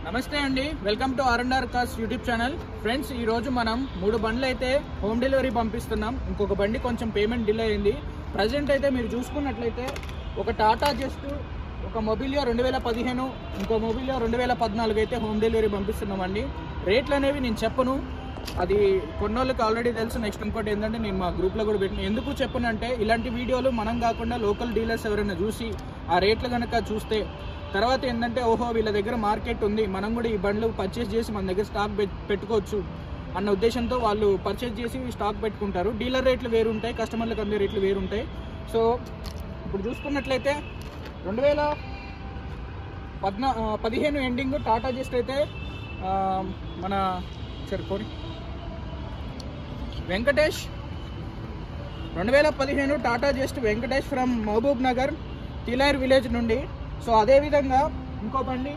నమస్తే అండి welcome to R and R cars YouTube channel friends ఈ రోజు మనం మూడు బండ్లు అయితే హోమ్ డెలివరీ పంపిస్తున్నాం ఇంకొక బండి కొంచెం పేమెంట్ డిలే అయింది ప్రజెంట్ అయితే మీరు చూసుకున్నట్లయితే ఒక టాటా జస్ట్ ఒక మొబిలియో రెండు వేల పదిహేను ఇంకో మొబిలియో రెండు వేల పద్నాలుగు అయితే హోమ్ డెలివరీ పంపిస్తున్నామండి రేట్లు అనేవి నేను చెప్పను అది కొన్నోళ్ళకి ఆల్రెడీ తెలుసు నెక్స్ట్ ఇంకోటి ఏంటంటే నేను మా గ్రూప్లో కూడా పెట్టిన ఎందుకు చెప్పనంటే ఇలాంటి వీడియోలు మనం కాకుండా లోకల్ డీలర్స్ ఎవరైనా చూసి ఆ రేట్లు కనుక చూస్తే తర్వాత ఏంటంటే ఓహో వీళ్ళ దగ్గర మార్కెట్ ఉంది మనం కూడా ఈ బండ్లు పర్చేస్ చేసి మన దగ్గర స్టాక్ పెట్టుకోవచ్చు అన్న ఉద్దేశంతో వాళ్ళు పర్చేస్ చేసి స్టాక్ పెట్టుకుంటారు డీలర్ రేట్లు వేరు ఉంటాయి కస్టమర్లకు అందే రేట్లు వేరు ఉంటాయి సో ఇప్పుడు చూసుకున్నట్లయితే రెండు వేల పద్నా ఆ, పదిహేను ఎండింగ్ టాటా జస్ట్ అయితే ఆ, మన సరిపోని వెంకటేష్ రెండు వేల పదిహేను Tata Zest Venkatesh from Mahabubnagar Tilar village నుండి సో అదేవిధంగా ఇంకో బండి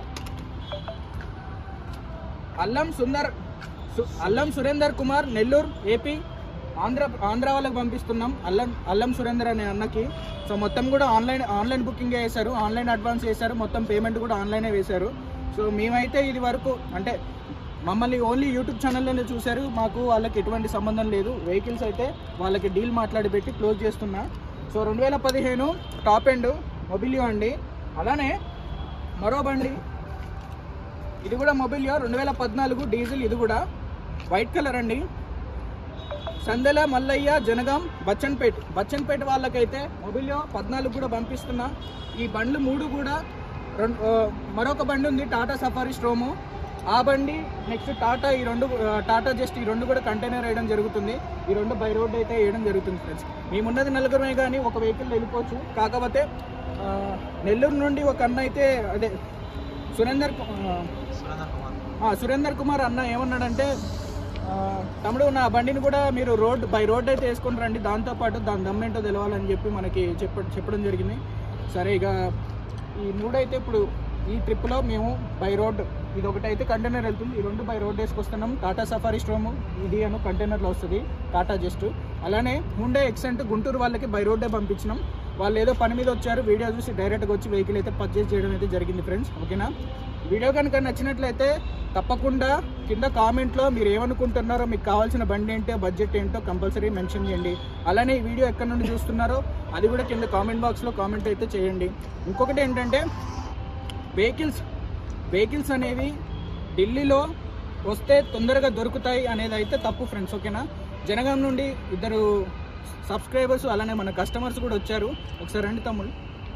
అల్లం సుందర్ సు- అల్లం సురేందర్ కుమార్ నెల్లూరు ఏపీ ఆంధ్ర ఆంధ్ర వాళ్ళకి పంపిస్తున్నాం అల్లం అల్లం సురేందర్ అనే అన్నకి సో మొత్తం కూడా ఆన్లైన్ ఆన్లైన్ బుకింగ్ చేశారు ఆన్లైన్ అడ్వాన్స్ చేశారు మొత్తం పేమెంట్ కూడా ఆన్లైనే వేశారు సో మేమైతే ఇది వరకు అంటే మమ్మల్ని ఓన్లీ యూట్యూబ్ ఛానల్లోనే చూశారు మాకు వాళ్ళకి ఎటువంటి సంబంధం లేదు వెహికల్స్ అయితే వాళ్ళకి డీల్ మాట్లాడి పెట్టి క్లోజ్ చేస్తున్నా సో రెండు వేల పదిహేను టాప్ ఎండ్ మొబిలియో అండి అలానే మరో బండి ఇది కూడా మొబిలియో రెండు వేల పద్నాలుగు డీజిల్ ఇది కూడా వైట్ కలర్ అండి సందెల మల్లయ్య జనగాం బచ్చన్పేట్ బచ్చన్పేట వాళ్ళకైతే మొబిలియో పద్నాలుగు కూడా పంపిస్తున్నా ఈ బండ్లు మూడు కూడా రెండు ఆ, మరొక బండి ఉంది టాటా సఫారీ స్ట్రోము ఆ బండి నెక్స్ట్ టాటా ఈ రెండు ఆ, టాటా జస్ట్ ఈ రెండు కూడా కంటైనర్ వేయడం జరుగుతుంది ఈ రెండు బై రోడ్ అయితే వేయడం జరుగుతుంది ఫ్రెండ్స్ మేమున్నది నలుగురమే కానీ ఒక వెహికల్ వెళ్ళిపోవచ్చు కాకపోతే ఆ, నెల్లూరు నుండి ఒక అన్న అయితే అదే సురేందర్ కు- ఆ, ఆ, సురేందర్ కుమార్ అన్న ఏమన్నాడంటే ఆ, తమ్ముడు నా బండిని కూడా మీరు రోడ్ బై రోడ్ అయితే వేసుకొని రండి దాంతోపాటు దాని దమ్మేంటో తెలవాలని చెప్పి మనకి చెప్ప చెప్పడం జరిగింది సరే ఇక ఈ మూడైతే ఇప్పుడు ఈ ట్రిప్లో మేము బై రోడ్ ఇది ఒకటైతే కంటైనర్ వెళ్తుంది ఈ రెండు బై రోడ్ వేసుకొస్తున్నాం టాటా సఫారీ స్ట్రోమ్ ఇది అను కంటైనర్లో వస్తుంది టాటా జస్ట్ అలానే హుండే ఎక్సెంట్ గుంటూరు వాళ్ళకి బై రోడ్డే పంపించినాం వాళ్ళు ఏదో పని మీద వచ్చారు వీడియో చూసి డైరెక్ట్గా వచ్చి వెహికల్ అయితే పర్చేస్ చేయడం అయితే జరిగింది ఫ్రెండ్స్ ఓకేనా వీడియో కనుక నచ్చినట్లయితే తప్పకుండా కింద కామెంట్లో మీరు ఏమనుకుంటున్నారో మీకు కావాల్సిన బండి ఏంటో బడ్జెట్ ఏంటో కంపల్సరీ మెన్షన్ చేయండి అలానే ఈ వీడియో ఎక్కడి నుండి చూస్తున్నారో అది కూడా కింద కామెంట్ బాక్స్లో కామెంట్ అయితే చేయండి ఇంకొకటి ఏంటంటే వెహికల్స్ వెహికల్స్ అనేవి ఢిల్లీలో వస్తే తొందరగా దొరుకుతాయి అనేది అయితే తప్పు ఫ్రెండ్స్ ఓకేనా జనగాం నుండి ఇద్దరు సబ్స్క్రైబర్స్ అలానే మన కస్టమర్స్ కూడా వచ్చారు ఒకసారి రండి తమ్ముడు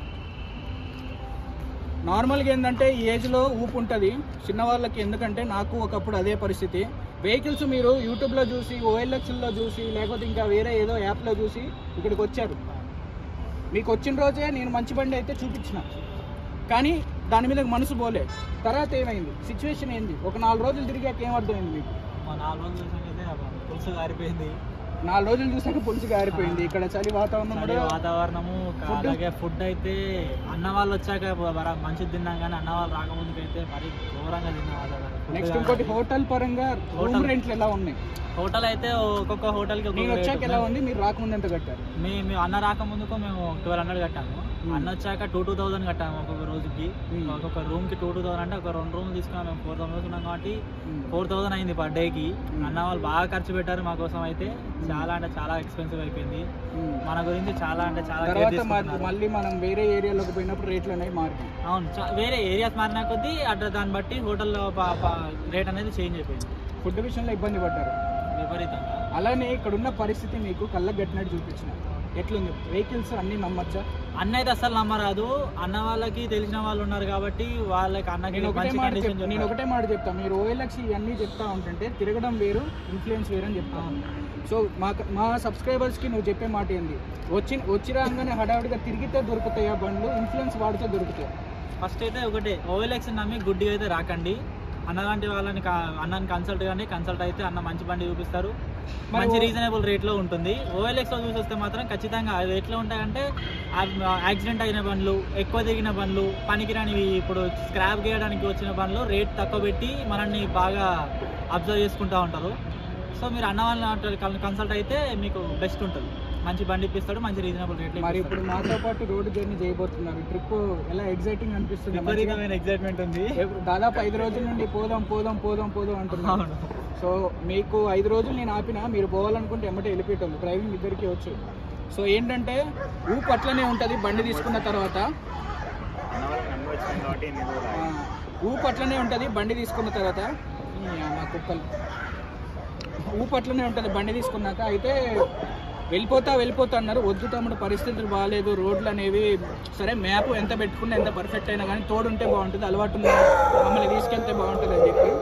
నార్మల్గా ఏంటంటే ఈ ఏజ్లో ఊపు ఉంటుంది చిన్నవాళ్ళకి ఎందుకంటే నాకు ఒకప్పుడు అదే పరిస్థితి వెహికల్స్ మీరు యూట్యూబ్లో చూసి ఓఎల్ఎక్స్లో చూసి లేకపోతే ఇంకా వేరే ఏదో యాప్లో చూసి ఇక్కడికి వచ్చారు మీకు వచ్చిన రోజే నేను మంచి బండి అయితే చూపించిన కానీ దాని మీద మనసు పోలే తర్వాత ఏమైంది సిచ్యువేషన్ ఏంది ఒక నాలుగు రోజులు తిరిగాక ఏం అర్థమైంది మీకు మా నాలుగు రోజులు చూసాకైతే పులుసు గారిపోయింది నాలుగు రోజులు చూసాక పులుసు గారిపోయింది ఇక్కడ చలి వాతావరణం చలి కూడా వాతావరణము క- Food? అలాగే ఫుడ్ అయితే అన్న వాళ్ళు వచ్చాక బర- మంచిది తిన్నాం కానీ అన్న వాళ్ళు రాకముందుకు అయితే మరీ ఘోరంగా తిన్నాం అసలు. Food నెక్స్ట్ కానీ- ఇంకోటి హోటల్ పరంగా రూమ్ Hotel. రెంట్లు ఎలా ఉన్నాయి హోటల్ అయితే ఒక్కొక్క హోటల్కి నేను ఒక్కొక్క వచ్చాక రేటు. ఎలా ఉంది మీరు రాకముందు ఎంత కట్టారు మీ మీ అన్న రాకముందుకు మేము ట్వెల్వ్ హండ్రెడ్ కట్టాము Hmm. అన్న వచ్చాక టూ టూ థౌసండ్ కట్టాము ఒక్కొక్క రోజుకి Hmm. ఒక్కొక్క రూమ్కి టూ టూ థౌసండ్ అంటే ఒక రెండు రూమ్లు తీసుకున్నాం మేము ఫోర్ థౌసండ్ ఉన్నాం కాబట్టి ఉమ్. ఫోర్ థౌసండ్ అయింది పర్ డేకి Hmm. అన్న వాళ్ళు బాగా ఖర్చు పెట్టారు మా కోసం అయితే చాలా అంటే చాలా ఎక్స్పెన్సివ్ అయిపోయింది ఉమ్. మన గురించి చాలా అంటే చాలా care తర్వాత మ- తీసుకుంటున్నారు. మళ్ళీ మనం వేరే ఏరియాలోకి పోయినప్పుడు రేట్లు అనేవి మారుతాయి అవును చా- వేరే ఏరియాస్ మారిన కొద్దీ అట్లా దాన్ని బట్టి హోటల్లో రేట్ అనేది చేంజ్ అయిపోయింది ఫుడ్ విషయంలో ఇబ్బంది పడ్డారు విపరీతంగా అలానే ఇక్కడ ఉన్న పరిస్థితి మీకు కళ్ళకు గట్టినట్టు చూపించిన ఎట్లుంది వెహికల్స్ అన్ని నమ్మచ్చా అన్న అయితే అసలు నమ్మరాదు అన్న వాళ్ళకి తెలిసిన వాళ్ళు ఉన్నారు కాబట్టి వాళ్ళకి అన్నకి నేను ఒకటే మంచి మాట కండిషన్ చెప్తా నేను ఒకటే మాట చెప్తా మీరు ఓఎల్ఎక్స్ ఇవన్నీ చెప్తా ఉంటుంటే తిరగడం వేరు ఇన్ఫ్లుయెన్స్ వేరు అని చెప్తా సో మా మా సబ్స్క్రైబర్స్కి నువ్వు చెప్పే మాట ఏంది వచ్చి వచ్చి రాగానే హడావిడిగా తిరిగితే దొరుకుతాయా బండ్లు ఇన్ఫ్లుయెన్స్ వాడితే దొరుకుతాయి ఫస్ట్ అయితే ఒకటే ఓవెల్ఎక్స్ నమ్మి గుడ్డిగా అయితే రాకండి అన్న లాంటి వాళ్ళని కా- అన్నని కన్సల్ట్ కానీ కన్సల్ట్ అయితే అన్న మంచి బండి చూపిస్తారు మరి మంచి ఓ- రీజనబుల్ రేట్లో ఉంటుంది ఓఎల్ఎక్స్ లో చూసి వస్తే మాత్రం ఖచ్చితంగా అది ఎట్లా ఉంటాయంటే యాక్సిడెంట్ అయిన బండ్లు ఎక్కువ తిరిగిన బండ్లు పనికిరానివి ఇప్పుడు స్క్రాప్ చేయడానికి వచ్చిన బండ్లు రేట్ తక్కువ పెట్టి మనల్ని బాగా అబ్జర్వ్ చేసుకుంటూ ఉంటారు సో మీరు అన్న వాళ్ళని కన్సల్ట్ అయితే మీకు బెస్ట్ ఉంటుంది మంచి బండి ఇప్పిస్తాడు మంచి రీజనబుల్ రేట్లు మరి ఇప్పుడు మాతో పాటు రోడ్డు జర్నీ చేయబోతున్నారు ట్రిప్ ఎలా ఎగ్జైటింగ్ అనిపిస్తుంది మంచిగా? విపరీతమైన ఎక్సైట్మెంట్ ఉంది ఎప్పుడు- దాదాపు ఐదు రోజుల నుండి పోదాం పోదాం పోదాం పోదాం అంటున్నాను అవును సో మీకు ఐదు రోజులు నేను ఆపిన మీరు పోవాలనుకుంటే ఎమ్మటే వెళ్ళిపోయేటోళ్ళు డ్రైవింగ్ ఇద్దరికి వచ్చు సో ఏంటంటే ఊపు అట్లనే ఉంటుంది బండి తీసుకున్న తర్వాత ఆ, ఊపు అట్లనే ఉంటుంది బండి తీసుకున్న తర్వాత ఈ మా కుక్కలు ఊపు అట్లనే ఉంటుంది బండి తీసుకున్నాక అయితే వెళ్ళిపోతా వెళ్ళిపోతా అన్నారు వద్దు తమ్ముడు పరిస్థితులు బాగాలేదు రోడ్లు అనేవి సరే మ్యాప్ ఎంత పెట్టుకున్నా ఎంత పర్ఫెక్ట్ అయినా కానీ తోడుంటే బాగుంటుంది అలవాటు ఉన్న మమ్మల్ని తీసుకెళ్తే బాగుంటుంది అని చెప్పి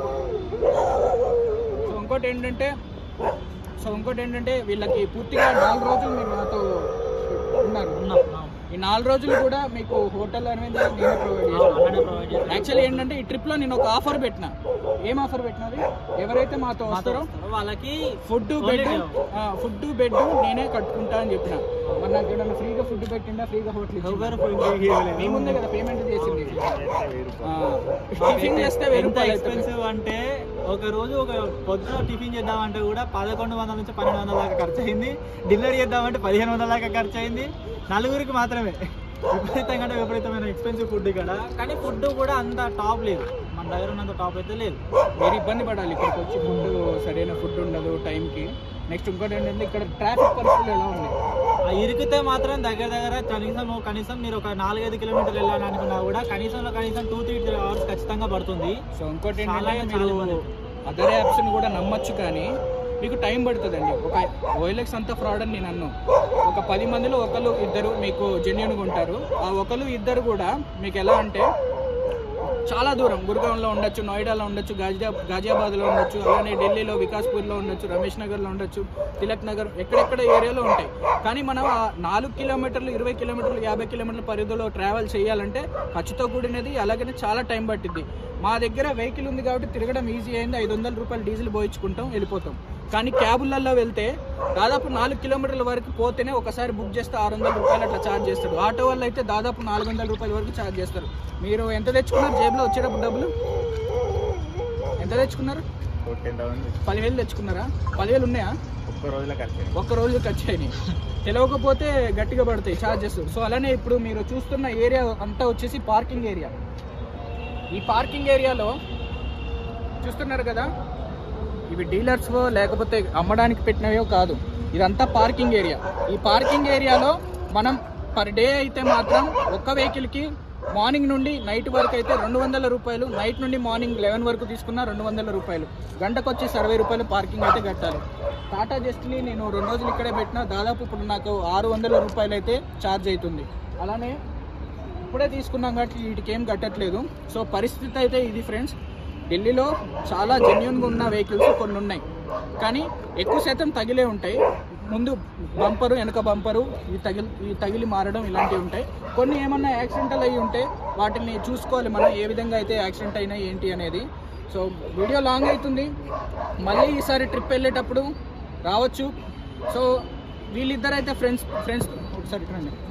సో ఇంకోటి ఏంటంటే సో ఇంకోటి ఏంటంటే వీళ్ళకి పూర్తిగా నాలుగు రోజులు మీరు నాతో ఉన్నారు ఉన్నాం అవును. ఈ నాలుగు రోజులు కూడా మీకు హోటల్ అనేది నేనే ప్రొవైడ్ అవును, చేస్తాను అలానే provide చేస్తాం. యాక్చువల్లీ ఏంటంటే ఈ ట్రిప్ లో నేను ఒక ఆఫర్ పెట్టిన ఏం ఆఫర్ పెట్టినది ఎవరైతే మాతో మాతో వస్తారో వస్తారో వాళ్ళకి food Only bed day. Food bed నేనే కట్టుకుంటా అని చెప్పిన మరి నాకు ఏమన్నా ఫ్రీగా ఫుడ్ పెట్టిండా ఫ్రీగా హోటల్ ఎవరు మీ ముందే కదా పేమెంట్ చేసింది టిఫిన్ చేస్తే వెయ్యి ఎంత రూపాయలు అవుతుంది. ఎక్స్పెన్సివ్ అంటే ఒక రోజు ఒక పొద్దున టిఫిన్ చేద్దామంటే కూడా పదకొండు వందల నుంచి పన్నెండు వందల దాకా ఖర్చు అయింది డిన్నర్ చేద్దామంటే పదిహేను వందల దాకా ఖర్చు అయింది నలుగురికి మాత్రమే విపరీతంగా అంటే విపరీతమైన ఎక్స్పెన్సివ్ ఫుడ్ ఇక్కడ కానీ ఫుడ్ కూడా అంత టాప్ లేదు మన దగ్గర ఉన్నంత టాప్ అయితే లేదు మీరు ఇబ్బంది పడాలి ఇక్కడికి వచ్చి ఫుడ్ సరైన ఫుడ్ ఉండదు టైంకి నెక్స్ట్ ఇంకోటి ఏంటంటే ఇక్కడ ట్రాఫిక్ పరిస్థితులు ఎలా ఉన్నాయి ఆ ఇరికితే మాత్రం దగ్గర దగ్గర కనీసం నువ్వు కనీసం మీరు ఒక నాలుగైదు కిలోమీటర్లు వెళ్ళాలని అనుకున్నా కూడా కనీసంలో కనీసం టూ త్రీ అవర్స్ ఖచ్చితంగా పడుతుంది సో ఇంకోటి చాలా ఏంటంటే చాలా మీరు ఇబ్బంది. అదర్ యాప్స్ని కూడా నమ్మొచ్చు కానీ మీకు టైం పడుతుందండి ఒక ఓఎల్ఎక్స్ అంతా ఫ్రాడ్ అని నేను అన్నాను ఒక పది మందిలో ఒకరు ఇద్దరు మీకు జెన్యున్గా ఉంటారు ఆ ఒకరు ఇద్దరు కూడా మీకు ఎలా అంటే చాలా దూరం గురుగాంలో ఉండొచ్చు నోయిడాలో ఉండొచ్చు గాజియా గాజియాబాద్లో ఉండొచ్చు అలానే ఢిల్లీలో వికాస్పూర్లో ఉండొచ్చు రమేష్ నగర్లో ఉండొచ్చు తిలక్ నగర్ ఎక్కడెక్కడ ఏరియాలో ఉంటాయి కానీ మనం ఆ నాలుగు కిలోమీటర్లు ఇరవై కిలోమీటర్లు యాభై కిలోమీటర్ల పరిధిలో ట్రావెల్ చేయాలంటే ఖర్చుతో కూడినది అలాగనే చాలా టైం పట్టింది మా దగ్గర వెహికల్ ఉంది కాబట్టి తిరగడం ఈజీ అయింది ఐదు వందల రూపాయలు డీజిల్ పోయించుకుంటాం వెళ్ళిపోతాం కానీ క్యాబులలో వెళ్తే దాదాపు నాలుగు కిలోమీటర్ల వరకు పోతేనే ఒకసారి బుక్ చేస్తే ఆరు వందల రూపాయలు అట్లా ఛార్జ్ చేస్తారు ఆటో వాళ్ళు అయితే దాదాపు నాలుగు వందల రూపాయల వరకు ఛార్జ్ చేస్తారు మీరు ఎంత తెచ్చుకున్నారు జేబులో వచ్చేటప్పుడు డబ్బులు ఎంత తెచ్చుకున్నారు పదివేలు తెచ్చుకున్నారా పదివేలు ఉన్నాయా ఒక్క రోజులో ఖర్చు ఒక్క రోజు ఖర్చు అయినాయి తెలియకపోతే గట్టిగా పడతాయి ఛార్జెస్ సో అలానే ఇప్పుడు మీరు చూస్తున్న ఏరియా అంతా వచ్చేసి పార్కింగ్ ఏరియా ఈ పార్కింగ్ ఏరియాలో చూస్తున్నారు కదా ఇవి డీలర్స్ లేకపోతే అమ్మడానికి పెట్టినవో కాదు ఇదంతా పార్కింగ్ ఏరియా ఈ పార్కింగ్ ఏరియాలో మనం పర్ డే అయితే మాత్రం ఒక్క వెహికల్కి మార్నింగ్ నుండి నైట్ వరకు అయితే రెండు వందల రూపాయలు నైట్ నుండి మార్నింగ్ లెవెన్ వరకు తీసుకున్న రెండు వందల రూపాయలు గంటకు వచ్చి అరవై రూపాయలు పార్కింగ్ అయితే కట్టాలి టాటా జస్ట్ని నేను రెండు రోజులు ఇక్కడే పెట్టినా దాదాపు ఇప్పుడు నాకు ఆరు వందల రూపాయలు అయితే ఛార్జ్ అవుతుంది అలానే ఇప్పుడే తీసుకున్నాం కాబట్టి వీటికి ఏం కట్టట్లేదు సో పరిస్థితి అయితే ఇది ఫ్రెండ్స్ ఢిల్లీలో చాలా జెన్యున్గా ఉన్న వెహికల్స్ కొన్ని ఉన్నాయి కానీ ఎక్కువ శాతం తగిలే ఉంటాయి ముందు బంపరు వెనక బంపరు ఇవి తగిలి ఇవి తగిలి మారడం ఇలాంటివి ఉంటాయి కొన్ని ఏమన్నా యాక్సిడెంటల్ అయ్యి ఉంటే వాటిని చూసుకోవాలి మనం ఏ విధంగా అయితే యాక్సిడెంట్ అయినా ఏంటి అనేది సో వీడియో లాంగ్ అవుతుంది మళ్ళీ ఈసారి ట్రిప్ వెళ్ళేటప్పుడు రావచ్చు సో వీళ్ళిద్దరు అయితే ఫ్రెండ్స్ ఫ్రెండ్స్ ఒకసారి ఇక్కడ రండి.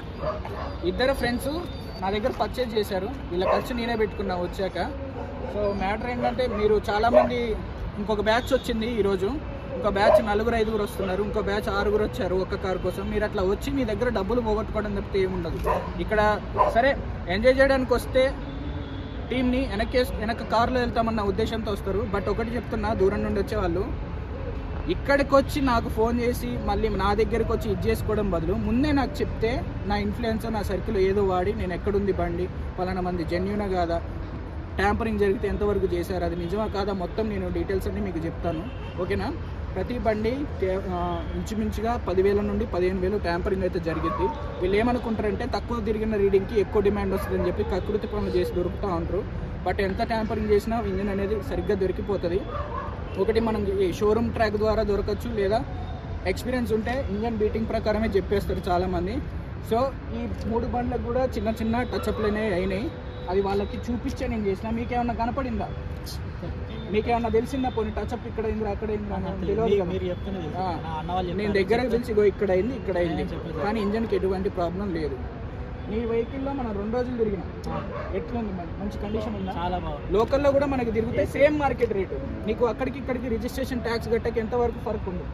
ఇద్దరు ఫ్రెండ్స్ నా దగ్గర పర్చేజ్ చేశారు వీళ్ళ ఖర్చు నేనే పెట్టుకున్నా వచ్చాక సో మ్యాటర్ ఏంటంటే మీరు చాలామంది ఇంకొక బ్యాచ్ వచ్చింది ఈరోజు ఇంకో బ్యాచ్ నలుగురు ఐదుగురు వస్తున్నారు ఇంకో బ్యాచ్ ఆరుగురు వచ్చారు ఒక్క కారు కోసం మీరు అట్లా వచ్చి మీ దగ్గర డబ్బులు పోగొట్టుకోవడం తప్పితే ఏముండదు ఇక్కడ సరే ఎంజాయ్ చేయడానికి వస్తే టీంని వెనక్కి వెనక కారులో వెళ్తామన్న ఉద్దేశంతో వస్తారు బట్ ఒకటి చెప్తున్నా దూరం నుండి వచ్చేవాళ్ళు ఇక్కడికి వచ్చి నాకు ఫోన్ చేసి మళ్ళీ నా దగ్గరికి వచ్చి ఇది చేసుకోవడం బదులు ముందే నాకు చెప్తే నా ఇన్ఫ్లుయెన్స్ నా సర్కిల్ ఏదో వాడి నేను ఎక్కడుంది బండి పలానా మంది జెన్యునా కాదా ట్యాంపరింగ్ జరిగితే ఎంతవరకు చేశారు అది నిజమా కాదా మొత్తం నేను డీటెయిల్స్ అన్ని మీకు చెప్తాను ఓకేనా ప్రతి బండి కే- ఆ, ఇంచుమించుగా పదివేల నుండి పదిహేను వేలు ట్యాంపరింగ్ అయితే జరిగింది వీళ్ళు ఏమనుకుంటారంటే తక్కువ తిరిగిన రీడింగ్కి ఎక్కువ డిమాండ్ వస్తుందని చెప్పి కకృతి పనులు చేసి దొరుకుతూ ఉంటారు బట్ ఎంత ట్యాంపరింగ్ చేసినా ఇంజిన్ అనేది సరిగ్గా దొరికిపోతుంది ఒకటి మనం ఈ షోరూమ్ ట్రాక్ ద్వారా దొరకచ్చు లేదా ఎక్స్పీరియన్స్ ఉంటే ఇంజన్ బీటింగ్ ప్రకారమే చెప్పేస్తారు చాలామంది సో ఈ మూడు బండ్లకు కూడా చిన్న చిన్న టచ్అప్లు అనేవి అయినాయి అది వాళ్ళకి చూపించే నేను చేసిన మీకేమన్నా కనపడిందా మీకేమన్నా తెలిసిందా పోనీ టచ్అప్ ఇక్కడ అయింది అక్కడ అయింది అని తెలియదు కదా. మీరు చెప్తున్నది తెలుసు. ఆ. నా అన్న వాళ్ళు నేను చెప్పారు. దగ్గరకు పిలిచి ఇగో ఇక్కడ అయింది ఇక్కడ అయింది నేను చెప్పలేదు. కానీ ఇంజన్కి ఎటువంటి ప్రాబ్లం లేదు నీ వెహికల్లో మనం రెండు రోజులు తిరిగినాం ఆ, ఎట్లుంది మరి? మంచి కండిషన్ ఉందా చాలా బాగుంది లోకల్లో కూడా మనకి తిరిగితే సేమ్ మార్కెట్ రేటు నీకు అక్కడికి ఇక్కడికి రిజిస్ట్రేషన్ ట్యాక్స్ కట్టకి ఎంత వరకు ఫరక్ ఉంది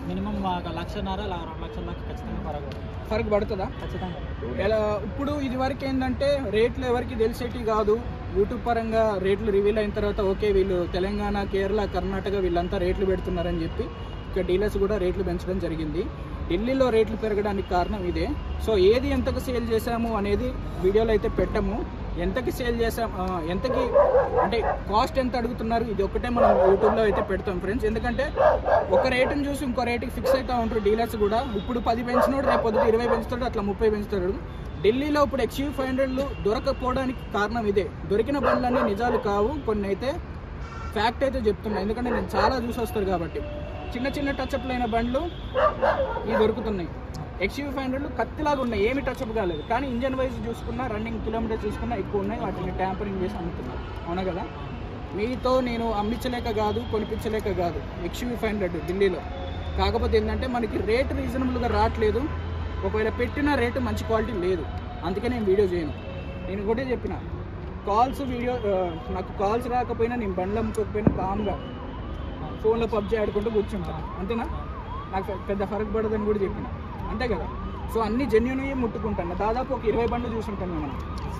మినిమం ఒక లక్షన్నర లా- రెండు లక్షల దాకా ఖచ్చితంగా ఫరక్ ఫరక్ పడుతుందా ఖచ్చితంగా ఎలా ఇప్పుడు ఇది వరకు ఏంటంటే రేట్లు ఎవరికి తెలిసేటి కాదు యూట్యూబ్ పరంగా రేట్లు రివీల్ అయిన తర్వాత ఓకే వీళ్ళు తెలంగాణ కేరళ కర్ణాటక వీళ్ళంతా రేట్లు పెడుతున్నారని చెప్పి ఇక్కడ డీలర్స్ కూడా రేట్లు పెంచడం జరిగింది ఢిల్లీలో రేట్లు పెరగడానికి కారణం ఇదే సో ఏది ఎంతకు సేల్ చేసాము అనేది వీడియోలో అయితే పెట్టము ఎంతకి సేల్ చేసాం ఆ, ఎంతకి అంటే కాస్ట్ ఎంత అడుగుతున్నారు ఇది ఒకటే మనం యూట్యూబ్లో అయితే పెడతాం ఫ్రెండ్స్ ఎందుకంటే ఒక రేటుని చూసి ఇంకో రేటుకి ఫిక్స్ అవుతూ ఉంటారు డీలర్స్ కూడా ఇప్పుడు పది పెంచినోడు రేపు పొద్దుట ఇరవై పెంచుతాడు అట్లా ముప్పై పెంచుతాడు ఢిల్లీలో ఇప్పుడు ఎక్స్యూ ఫైవ్ హండ్రెడ్లు దొరకపోవడానికి కారణం ఇదే దొరికిన బండ్లన్నీ నిజాలు కావు కొన్ని అయితే ఫ్యాక్ట్ అయితే చెప్తున్నా ఎందుకంటే నేను చాలా చూసి వస్తారు కాబట్టి చిన్న చిన్న టచ్అప్లు అయిన బండ్లు ఇవి దొరుకుతున్నాయి ఎక్స్యూ ఫైవ్ హండ్రెడ్లు కత్తిలాగా ఉన్నాయి ఏమి టచ్అప్ కాలేదు కానీ ఇంజన్ వైజ్ చూసుకున్నా రన్నింగ్ కిలోమీటర్స్ చూసుకున్నా ఎక్కువ ఉన్నాయి వాటిని ట్యాంపరింగ్ చేసి అమ్ముతున్నారు అవునా కదా మీతో నేను అమ్మించలేక కాదు కొనిపించలేక కాదు ఎక్స్యూ ఫైవ్ హండ్రెడ్ ఢిల్లీలో కాకపోతే ఏంటంటే మనకి రేట్ రీజనబుల్గా రావట్లేదు ఒకవేళ పెట్టిన రేటు మంచి క్వాలిటీ లేదు అందుకే నేను వీడియో చేయను నేను ఒకటే చెప్పిన కాల్స్ వీడియో ఆ, నాకు కాల్స్ రాకపోయినా నేను బండ్లు అమ్ముకోకపోయినా కామ్గా ఫోన్లో పబ్జీ ఆడుకుంటూ కూర్చుంటాను అంతేనా నాకు పె- పెద్ద ఫరక్ పడదని కూడా చెప్పిన అంతే కదా సో అన్ని జెన్యున్ ముట్టుకుంటాను దాదాపు ఒక ఇరవై బండ్లు చూసుంటాను మనం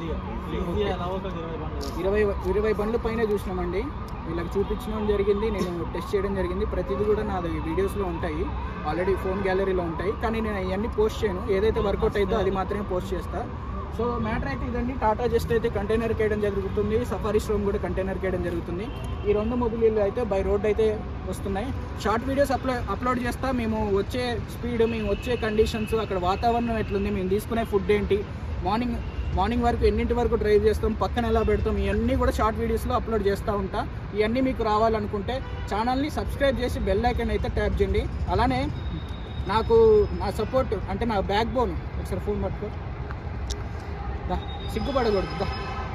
ఈజీ అలా ఒక ఇరవై బండ్లు ఇరవై ఇరవై బండ్ల పైన చూసినామండి వీళ్ళకి చూపించడం జరిగింది నేను టెస్ట్ చేయడం జరిగింది ప్రతిదీ కూడా నాది వీడియోస్లో ఉంటాయి ఆల్రెడీ ఫోన్ గ్యాలరీలో ఉంటాయి కానీ నేను అవన్నీ పోస్ట్ చేయను ఏదైతే వర్కౌట్ అవుతుందో అది మాత్రమే పోస్ట్ చేస్తా సో మ్యాటర్ అయితే ఇదండి టాటా జస్ట్ అయితే కంటైనర్ కేయడం జరుగుతుంది సఫారీ స్ట్రోమ్ కూడా కంటైనర్ కేయడం జరుగుతుంది ఈ రెండు మొబైల్ అయితే బై రోడ్ అయితే వస్తున్నాయి షార్ట్ వీడియోస్ అప్లో అప్లోడ్ చేస్తా మేము వచ్చే స్పీడ్ మేము వచ్చే కండిషన్స్ అక్కడ వాతావరణం ఎట్లుంది మేము తీసుకునే ఫుడ్ ఏంటి మార్నింగ్ మార్నింగ్ వరకు ఎన్నింటి వరకు డ్రైవ్ చేస్తాం పక్కన ఎలా పెడతాం ఇవన్నీ కూడా షార్ట్ వీడియోస్లో అప్లోడ్ చేస్తూ ఉంటా ఇవన్నీ మీకు రావాలనుకుంటే ఛానల్ని సబ్స్క్రైబ్ చేసి బెల్ ఐకన్ అయితే ట్యాప్ చేయండి అలానే నాకు నా సపోర్ట్ అంటే నా బ్యాక్ బోన్ ఒకసారి ఫోన్ పట్టుకో దా, సిగ్గుపడకూడదు దా.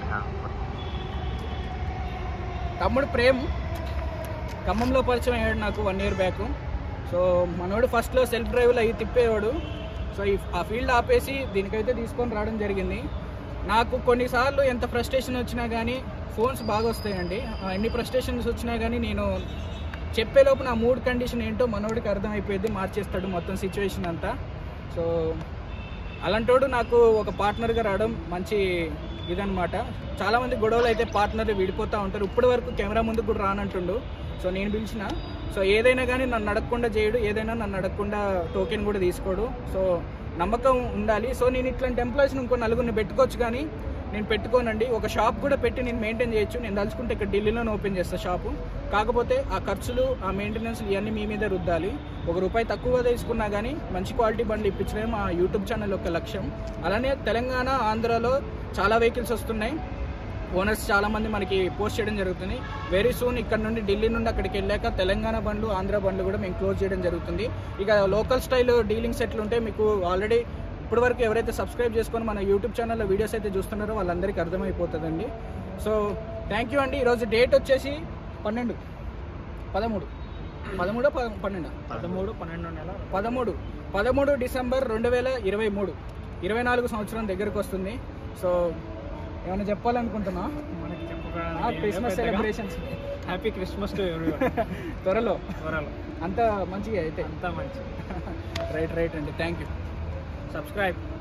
తమ్ముడు ప్రేమ్ ఖమ్మంలో పరిచయం అయ్యాడు నాకు వన్ ఇయర్ బ్యాక్ సో మనోడు ఫస్ట్లో సెల్ఫ్ డ్రైవ్లో అవి తిప్పేవాడు సో ఈ ఆ ఫీల్డ్ ఆపేసి దీనికైతే తీసుకొని రావడం జరిగింది నాకు కొన్నిసార్లు ఎంత ఫ్రస్ట్రేషన్ వచ్చినా కానీ ఫోన్స్ బాగా వస్తాయండి ఆ, ఎన్ని ఫ్రస్ట్రేషన్స్ వచ్చినా కానీ నేను చెప్పేలోపు నా మూడ్ కండిషన్ ఏంటో మనోడికి అర్థమైపోయింది మార్చేస్తాడు మొత్తం సిచ్యువేషన్ అంతా సో అలాంటోడు నాకు ఒక పార్ట్నర్గా రావడం మంచి ఇదనమాట చాలామంది గొడవలు అయితే పార్ట్నర్లు విడిపోతూ ఉంటారు ఇప్పటి వరకు కెమెరా ముందుకు కూడా రానంటుండు సో నేను పిలిచిన సో ఏదైనా కానీ నన్ను అడగకుండా చేయడు ఏదైనా నన్ను అడగకుండా టోకెన్ కూడా తీసుకోడు సో నమ్మకం ఉండాలి సో నేను ఇట్లాంటి ఎంప్లాయీస్ని ఇంకో నలుగురిని పెట్టుకోవచ్చు కానీ నేను పెట్టుకోనండి ఒక షాప్ కూడా పెట్టి నేను మెయింటైన్ చేయొచ్చు నేను తలుచుకుంటే ఇక్కడ ఢిల్లీలోనే ఓపెన్ చేస్తా షాపు కాకపోతే ఆ ఖర్చులు ఆ మెయింటెనెన్స్ ఇవన్నీ మీ మీద రుద్దాలి ఒక రూపాయి తక్కువ తీసుకున్నా కానీ మంచి క్వాలిటీ బండ్లు ఇప్పించడమే మా యూట్యూబ్ ఛానల్ యొక్క లక్ష్యం అలానే తెలంగాణ ఆంధ్రాలో చాలా వెహికల్స్ వస్తున్నాయి ఓనర్స్ చాలా మంది మనకి పోస్ట్ చేయడం జరుగుతుంది వెరీ సూన్ ఇక్కడ నుండి ఢిల్లీ నుండి అక్కడికి వెళ్ళాక తెలంగాణ బండ్లు ఆంధ్ర బండ్లు కూడా మేము క్లోజ్ చేయడం జరుగుతుంది ఇక లోకల్ స్టైల్ డీలింగ్స్ ఎట్లుంటే మీకు ఆల్రెడీ ఇప్పటి వరకు ఎవరైతే సబ్స్క్రైబ్ చేసుకొని మన యూట్యూబ్ ఛానల్లో వీడియోస్ అయితే చూస్తున్నారో వాళ్ళందరికీ అర్థమైపోతుందండి సో థ్యాంక్ యూ అండి ఈరోజు డేట్ వచ్చేసి పన్నెండు పదమూడు పదమూడు పన్నెండు పదమూడు పన్నెండు నెల పదమూడు పదమూడు డిసెంబర్ రెండు వేల ఇరవై మూడు ఇరవై నాలుగు సంవత్సరం దగ్గరకు వస్తుంది సో ఏమైనా చెప్పాలనుకుంటున్నా మనకి Christmas celebrations happy Christmas to త్వరలో త్వరలో అంత మంచిగా అయితే అంతా మంచి రైట్ రైట్ అండి థ్యాంక్ యూ సబ్స్క్రైబ్